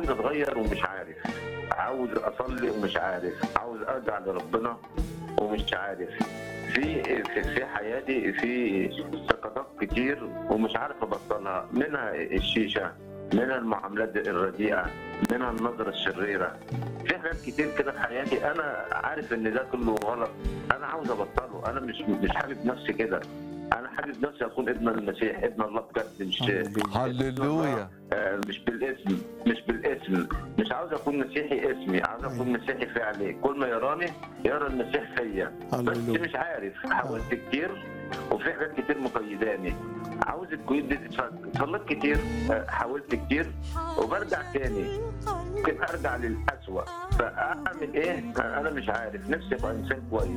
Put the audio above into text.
عاوز اتغير ومش عارف عاوز اصلي ومش عارف عاوز ارجع لربنا ومش عارف في في, في حياتي في سقطات كتير ومش عارف ابطلها منها الشيشه منها المعاملات الرديئه منها النظره الشريره في حاجات كتير كده في حياتي انا عارف ان ده كله غلط انا عاوز ابطله انا مش مش حابب نفسي كده انا حابب نفسي اكون ابن المسيح ابن الله بجد مش هللويا آه، مش بالاسم مش بالاسم مش عاوز اكون مسيحي اسمي عاوز اكون مسيحي فعلي كل ما يراني يرى المسيح فيا بس هللويا. مش عارف حاولت كتير وفي حاجات كتير مقيداني عاوز القيود دي تتفك صليت كتير آه، حاولت كتير وبرجع تاني ممكن ارجع للاسوأ فاعمل ايه انا مش عارف نفسي ابقى انسان كويس